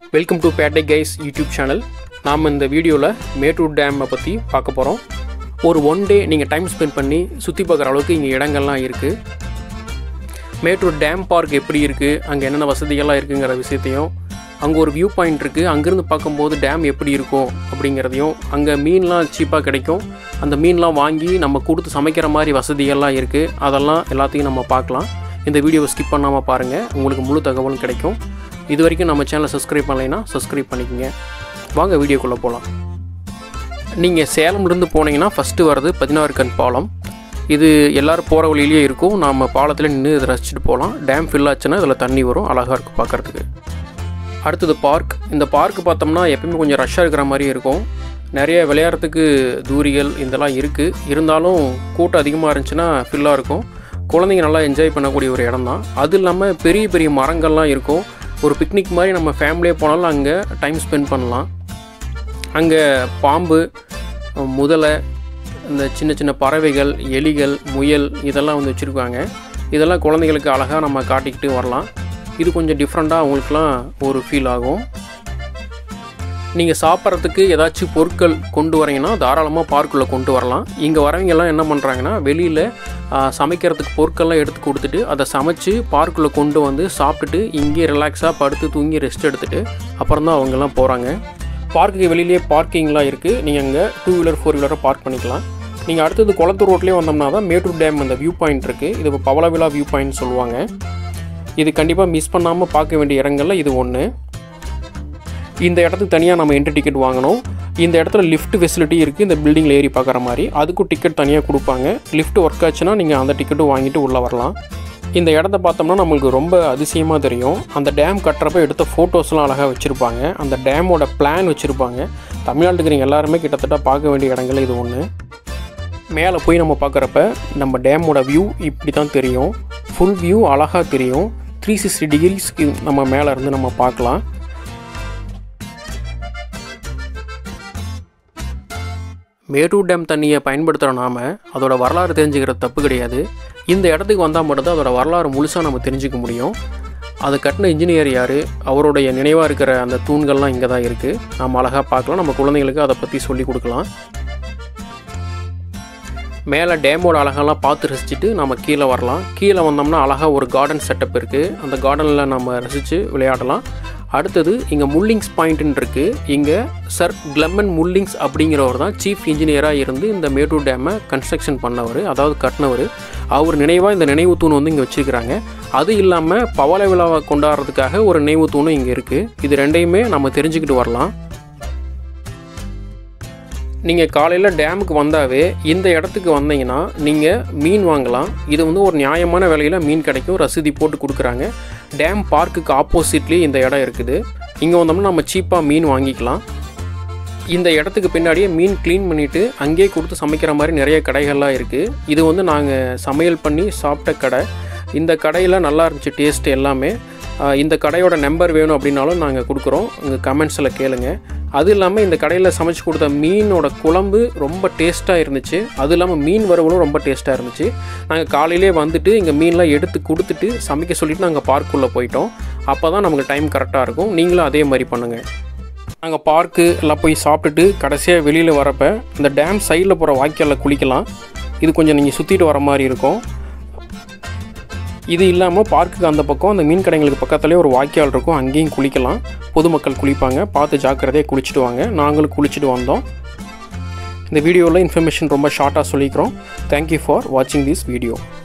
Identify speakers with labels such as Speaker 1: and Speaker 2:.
Speaker 1: welcome to Pettai guys YouTube channel நாம் இந்த வீடியோவில் மேட்டூர் டேமை பற்றி பார்க்க போகிறோம் ஒரு ஒன் டே நீங்கள் டைம் ஸ்பெண்ட் பண்ணி சுற்றி பார்க்குற அளவுக்கு இங்கே இடங்கள்லாம் இருக்குது மேட்டூர் டேம் பார்க் எப்படி இருக்குது அங்கே என்னென்ன வசதிகள்லாம் இருக்குங்கிற விஷயத்தையும் அங்கே ஒரு வியூ பாயிண்ட் இருக்குது அங்கேருந்து பார்க்கும்போது டேம் எப்படி இருக்கும் அப்படிங்கிறதையும் அங்கே மீன்லாம் சீப்பாக கிடைக்கும் அந்த மீன்லாம் வாங்கி நம்ம கொடுத்து சமைக்கிற மாதிரி வசதிகள்லாம் இருக்குது அதெல்லாம் எல்லாத்தையும் நம்ம பார்க்கலாம் இந்த வீடியோவை ஸ்கிப் பண்ணாமல் பாருங்கள் உங்களுக்கு முழு தகவலும் கிடைக்கும் இது வரைக்கும் நம்ம சேனலை சப்ஸ்கிரைப் பண்ணலைன்னா சப்ஸ்கிரைப் பண்ணிக்கோங்க வாங்க வீடியோக்குள்ளே போகலாம் நீங்கள் சேலம்லேருந்து போனீங்கன்னா ஃபஸ்ட்டு வர்றது பதினாறு கண் பாலம் இது எல்லோரும் போகிற வழியிலேயே இருக்கும் நாம் பாலத்தில் நின்று இதை ரசிச்சுட்டு போகலாம் டேம் ஃபில் ஆச்சுன்னா இதில் தண்ணி வரும் அழகாக இருக்கும் பார்க்குறதுக்கு அடுத்தது பார்க் இந்த பார்க் பார்த்தோம்னா எப்பயுமே கொஞ்சம் ரஷ்ஷாக இருக்கிற மாதிரி இருக்கும் நிறைய விளையாடுறதுக்கு தூரிகள் இதெல்லாம் இருக்குது இருந்தாலும் கூட்டம் அதிகமாக இருந்துச்சுன்னா ஃபில்லாக இருக்கும் குழந்தைங்க நல்லா என்ஜாய் பண்ணக்கூடிய ஒரு இடம் தான் அது இல்லாமல் பெரிய பெரிய மரங்கள்லாம் இருக்கும் ஒரு பிக்னிக் மாதிரி நம்ம ஃபேமிலியே போனாலும் அங்கே டைம் ஸ்பெண்ட் பண்ணலாம் அங்கே பாம்பு முதலை இந்த சின்ன சின்ன பறவைகள் எலிகள் முயல் இதெல்லாம் வந்து வச்சுருக்காங்க இதெல்லாம் குழந்தைங்களுக்கு அழகாக நம்ம காட்டிக்கிட்டு வரலாம் இது கொஞ்சம் டிஃப்ரெண்ட்டாக அவங்களுக்குலாம் ஒரு ஃபீல் ஆகும் நீங்கள் சாப்பிட்றதுக்கு ஏதாச்சும் பொருட்கள் கொண்டு வரீங்கன்னா தாராளமாக பார்க்குள்ளே கொண்டு வரலாம் இங்கே வரவங்கெல்லாம் என்ன பண்ணுறாங்கன்னா வெளியில் சமைக்கிறதுக்கு பொருட்கள்லாம் எடுத்து கொடுத்துட்டு அதை சமைச்சு பார்க்குள்ளே கொண்டு வந்து சாப்பிட்டுட்டு இங்கே ரிலாக்ஸாக படுத்து தூங்கி ரெஸ்ட் எடுத்துகிட்டு அப்புறம் தான் அவங்கெல்லாம் போகிறாங்க பார்க்குக்கு வெளியிலே பார்க்கிங்லாம் இருக்குது நீங்கள் அங்கே டூ வீலர் ஃபோர் வீலரை பார்க் பண்ணிக்கலாம் நீங்கள் அடுத்தது குளத்தூர் ரோட்லேயே வந்தோம்னா தான் மேட்டூர் டேம் அந்த வியூ பாயிண்ட் இருக்குது இது பவளவிழா வியூ பாயிண்ட் சொல்லுவாங்க இது கண்டிப்பாக மிஸ் பண்ணாமல் பார்க்க வேண்டிய இடங்கள்ல இது ஒன்று இந்த இடத்துக்கு தனியாக நம்ம என்ட்ரி டிக்கெட் வாங்கணும் இந்த இடத்துல லிஃப்ட் ஃபெசிலிட்டி இருக்குது இந்த பில்டிங்கில் ஏறி பார்க்குற மாதிரி அதுக்கும் டிக்கெட் தனியாக கொடுப்பாங்க லிஃப்ட் ஒர்க் ஆச்சுன்னா நீங்கள் அந்த டிக்கெட்டும் வாங்கிட்டு உள்ளே வரலாம் இந்த இடத்த பார்த்தோம்னா நம்மளுக்கு ரொம்ப அதிசயமாக தெரியும் அந்த டேம் கட்டுறப்ப எடுத்த ஃபோட்டோஸ்லாம் அழகாக வச்சுருப்பாங்க அந்த டேமோட பிளான் வச்சுருப்பாங்க தமிழ்நாட்டுக்கு எல்லாருமே கிட்டத்தட்ட பார்க்க வேண்டிய இடங்கள் இது ஒன்று மேலே போய் நம்ம பார்க்குறப்ப நம்ம டேமோட வியூ இப்படி தான் தெரியும் ஃபுல் வியூ அழகாக தெரியும் த்ரீ சிக்ஸ்டி டிகிரிஸ்க்கு நம்ம மேலே இருந்து நம்ம பார்க்கலாம் மேட்டூர் டேம் தண்ணியை பயன்படுத்துகிற நாம அதோட வரலாறு தெரிஞ்சுக்கிறது தப்பு கிடையாது இந்த இடத்துக்கு வந்தால் மட்டும்தான் அதோட வரலாறு முழுசாக நம்ம தெரிஞ்சுக்க முடியும் அதை கட்டின இன்ஜினியர் யார் அவருடைய நினைவாக இருக்கிற அந்த தூண்கள்லாம் இங்கே தான் இருக்குது நம்ம அழகாக பார்க்கலாம் நம்ம குழந்தைங்களுக்கு அதை பற்றி சொல்லி கொடுக்கலாம் மேலே டேமோட அழகெல்லாம் பார்த்து ரசிச்சுட்டு நம்ம கீழே வரலாம் கீழே வந்தோம்னா அழகாக ஒரு கார்டன் செட்டப் இருக்குது அந்த கார்டனில் நம்ம ரசித்து விளையாடலாம் அடுத்தது இங்கே முல்லிங்ஸ் பாயிண்ட்டுன்னு இருக்குது இங்கே சர் கிளம்மன் முல்லிங்ஸ் அப்படிங்கிறவர் தான் சீஃப் இன்ஜினியராக இருந்து இந்த மேட்டூர் டேமை கன்ஸ்ட்ரக்ஷன் பண்ணவர் அதாவது கட்டினவர் அவர் நினைவாக இந்த நினைவு தூண் வந்து இங்கே வச்சுருக்கிறாங்க அது இல்லாமல் பவள விழாவை கொண்டாடுறதுக்காக ஒரு நினைவு தூணும் இங்கே இருக்குது இது ரெண்டையுமே நம்ம தெரிஞ்சுக்கிட்டு வரலாம் நீங்கள் காலையில் டேமுக்கு வந்தாவே இந்த இடத்துக்கு வந்தீங்கன்னா நீங்கள் மீன் வாங்கலாம் இது வந்து ஒரு நியாயமான விலையில் மீன் கிடைக்கும் ரசீதி போட்டு கொடுக்குறாங்க டேம் பார்க்குக்கு ஆப்போசிட்லேயே இந்த இடம் இருக்குது இங்கே வந்தோம்னா நம்ம சீப்பாக மீன் வாங்கிக்கலாம் இந்த இடத்துக்கு பின்னாடியே மீன் க்ளீன் பண்ணிவிட்டு அங்கேயே கொடுத்து சமைக்கிற மாதிரி நிறைய கடைகள்லாம் இருக்குது இது வந்து நாங்கள் சமையல் பண்ணி சாப்பிட்ட கடை இந்த கடையில் நல்லா இருந்துச்சு டேஸ்ட் எல்லாமே இந்த கடையோட நம்பர் வேணும் அப்படின்னாலும் நாங்கள் கொடுக்குறோம் உங்கள் கமெண்ட்ஸில் கேளுங்க அது இல்லாமல் இந்த கடையில் சமைச்சு கொடுத்த மீனோட குழம்பு ரொம்ப டேஸ்ட்டாக இருந்துச்சு அது இல்லாமல் மீன் வறுவலும் ரொம்ப டேஸ்ட்டாக இருந்துச்சு நாங்கள் காலையிலே வந்துட்டு இங்கே மீன்லாம் எடுத்து கொடுத்துட்டு சமைக்க சொல்லிவிட்டு நாங்கள் பார்க்குள்ளே போயிட்டோம் அப்போ தான் நமக்கு டைம் கரெக்டாக இருக்கும் நீங்களும் அதே மாதிரி பண்ணுங்கள் நாங்கள் பார்க்கு எல்லாம் போய் சாப்பிட்டுட்டு கடைசியாக வெளியில் வரப்போ இந்த டேம் சைடில் போகிற வாய்க்காலில் குளிக்கலாம் இது கொஞ்சம் நீங்கள் சுற்றிட்டு வர மாதிரி இருக்கும் இது இல்லாமல் பார்க்குக்கு அந்த பக்கம் அந்த மீன் கடைங்களுக்கு பக்கத்துலேயே ஒரு வாய்க்கால் இருக்கும் அங்கேயும் குளிக்கலாம் பொதுமக்கள் குளிப்பாங்க பார்த்து ஜாக்கிரதையாக குளிச்சுட்டு வாங்க நாங்களும் குளிச்சுட்டு வந்தோம் இந்த வீடியோவில் இன்ஃபர்மேஷன் ரொம்ப ஷார்ட்டாக சொல்லிக்கிறோம் தேங்க்யூ ஃபார் வாட்சிங் திஸ் வீடியோ